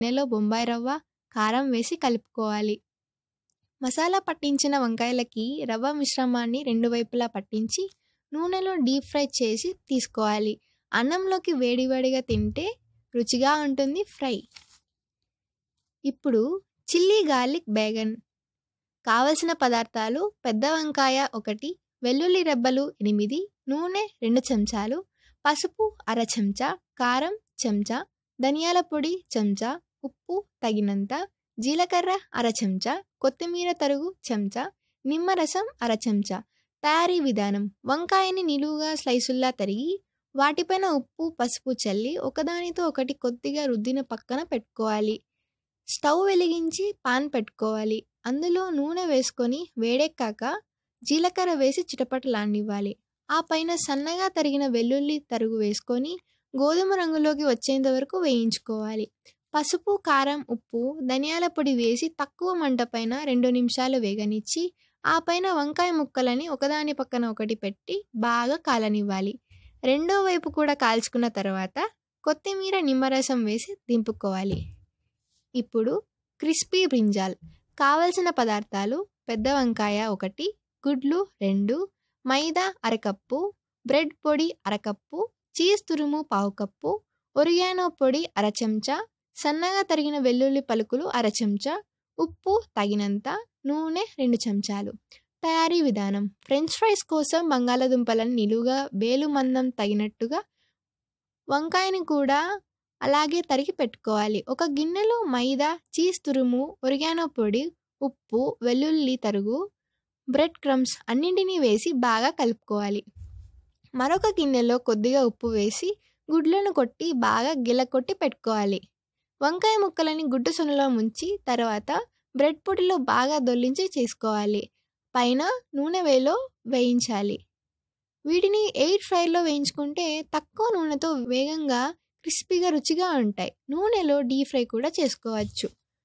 నెలో బొంబాయి రవ్వ కారం వేసి కలుపుకోవాలి మసాలా పట్టించిన వంకాయలకి రవ్వ మిశ్రమాన్ని రెండు వైపులా పట్టించి నూనెలో డీప్ ఫ్రై చేసి తీసుకోవాలి అన్నంలోకి వేడివేడిగా తింటే రుచిగా ఉంటుంది ఫ్రై ఇప్పుడు చిల్లీ గార్లిక్ బేగన్ కావలసిన పదార్థాలు పెద్ద వంకాయ ఒకటి వెల్లుల్లి రెబ్బలు ఎనిమిది నూనె రెండు చెంచాలు పసుపు అర చెంచా కారం చెంచా ధనియాల పొడి చెంచా ఉప్పు తగినంత జీలకర్ర అర చెంచా కొత్తిమీర తరుగు చెంచా నిమ్మరసం అర చెంచా తయారీ విధానం వంకాయని నిలువుగా స్లైసుల్లా తరిగి వాటిపైన ఉప్పు పసుపు చల్లి ఒకదానితో ఒకటి కొద్దిగా రుద్దిన పక్కన పెట్టుకోవాలి స్టవ్ వెలిగించి పాన్ పెట్టుకోవాలి అందులో నూనె వేసుకొని వేడెక్కాక జీలకర్ర వేసి చిటపటలానివ్వాలి ఆ పైన సన్నగా తరిగిన వెల్లుల్లి తరుగు వేసుకొని గోధుమ రంగులోకి వచ్చేంత వరకు వేయించుకోవాలి పసుపు కారం ఉప్పు ధనియాల పొడి వేసి తక్కువ మంట పైన రెండు నిమిషాలు వేగనిచ్చి ఆ పైన వంకాయ ముక్కలని ఒకదాని పక్కన ఒకటి పెట్టి బాగా కాలనివ్వాలి రెండో వైపు కూడా కాల్చుకున్న తర్వాత కొత్తిమీర నిమ్మరసం వేసి దింపుకోవాలి ఇప్పుడు క్రిస్పీ బ్రింజాల్ కావలసిన పదార్థాలు పెద్ద వంకాయ ఒకటి గుడ్లు రెండు మైదా అరకప్పు బ్రెడ్ పొడి అరకప్పు చీజ్ తురుము పావు కప్పు ఒరిగానో పొడి అర చెంచా సన్నగా తరిగిన వెల్లుల్లి పలుకులు అర చెంచా ఉప్పు తగినంత నూనె రెండు చెంచాలు తయారీ విధానం ఫ్రెంచ్ ఫ్రైస్ కోసం బంగాళదుంపలను నిలువుగా వేలు మందం తగినట్టుగా వంకాయని కూడా అలాగే తరిగి పెట్టుకోవాలి ఒక గిన్నెలో మైదా చీజ్ తురుము ఒరిగానో పొడి ఉప్పు వెల్లుల్లి తరుగు బ్రెడ్ క్రమ్స్ అన్నింటినీ వేసి బాగా కలుపుకోవాలి మరొక గిన్నెలో కొద్దిగా ఉప్పు వేసి గుడ్లను కొట్టి బాగా గిలకొట్టి పెట్టుకోవాలి వంకాయ ముక్కలని గుడ్డు సొనలో ముంచి తర్వాత బ్రెడ్ పొడిలో బాగా దొల్లించి చేసుకోవాలి పైన నూనె వేలో వేయించాలి వీటిని ఎయిర్ ఫ్రైలో వేయించుకుంటే తక్కువ నూనెతో వేగంగా క్రిస్పీగా రుచిగా ఉంటాయి నూనెలో డీప్ ఫ్రై కూడా చేసుకోవచ్చు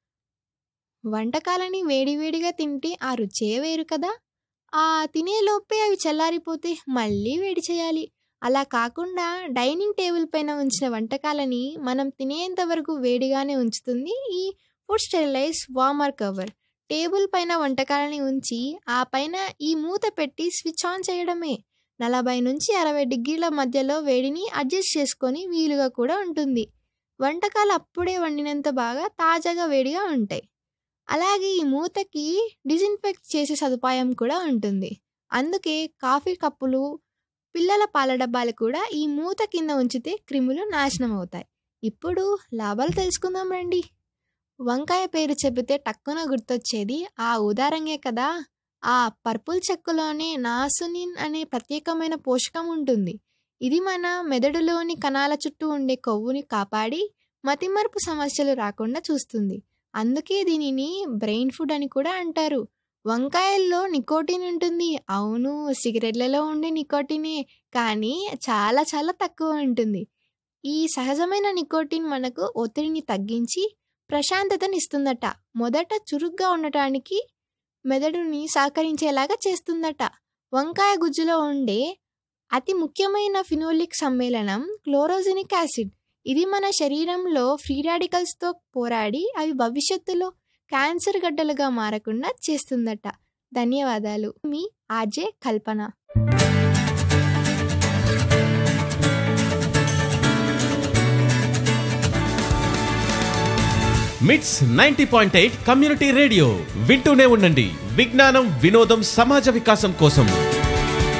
వంటకాలని వేడివేడిగా తింటే ఆ రుచే వేరు కదా ఆ తినేలోపే అవి చల్లారిపోతే మళ్ళీ వేడి చేయాలి అలా కాకుండా డైనింగ్ టేబుల్ పైన ఉంచిన వంటకాలని మనం తినేంత వరకు వేడిగానే ఉంచుతుంది ఈ food sterilize warmer cover table పైన వంటకాలని ఉంచి ఆ పైన ఈ మూత పెట్టి స్విచ్ ఆన్ చేయడమే నలభై నుంచి అరవై డిగ్రీల మధ్యలో వేడిని అడ్జస్ట్ చేసుకొని వీలుగా కూడా ఉంటుంది వంటకాలు అప్పుడే వండినంత బాగా తాజాగా వేడిగా ఉంటాయి అలాగే ఈ మూతకి డిజిన్ఫెక్ట్ చేసే సదుపాయం కూడా ఉంటుంది అందుకే కాఫీ కప్పులు పిల్లల పాల డబ్బాలు కూడా ఈ మూత కింద ఉంచితే క్రిములు నాశనం అవుతాయి ఇప్పుడు లాభాలు తెలుసుకుందాం రండి వంకాయ పేరు చెబితే టక్కున గుర్తొచ్చేది ఆ ఉదారంగే కదా ఆ పర్పుల్ చెక్కులోనే నాసునిన్ అనే ప్రత్యేకమైన పోషకం ఉంటుంది ఇది మన మెదడులోని కణాల చుట్టూ ఉండే కొవ్వుని కాపాడి మతిమరుపు సమస్యలు రాకుండా చూస్తుంది అందుకే దీనిని బ్రెయిన్ ఫుడ్ అని కూడా అంటారు వంకాయల్లో నికోటిన్ ఉంటుంది అవును సిగరెట్లలో ఉండే నికోటినే కానీ చాలా చాలా తక్కువ ఉంటుంది ఈ సహజమైన నికోటిన్ మనకు ఒత్తిడిని తగ్గించి ప్రశాంతతనిస్తుందట మొదట చురుగ్గా ఉండటానికి మెదడుని సహకరించేలాగా చేస్తుందట వంకాయ గుజ్జులో ఉండే అతి ముఖ్యమైన ఫినోలిక్ సమ్మేళనం క్లోరోజెనిక్ యాసిడ్ ఇది మన శరీరంలో ఫ్రీ రాడికల్స్తో పోరాడి అవి భవిష్యత్తులో క్యాన్సర్ గడ్డలుగా మారకుండా చేస్తుందట ధన్యవాదాలు మీ RJ Kalpana MITS ninety point eight community radio వింటూనే ఉండండి విజ్ఞానం వినోదం సమాజ వికాసం కోసం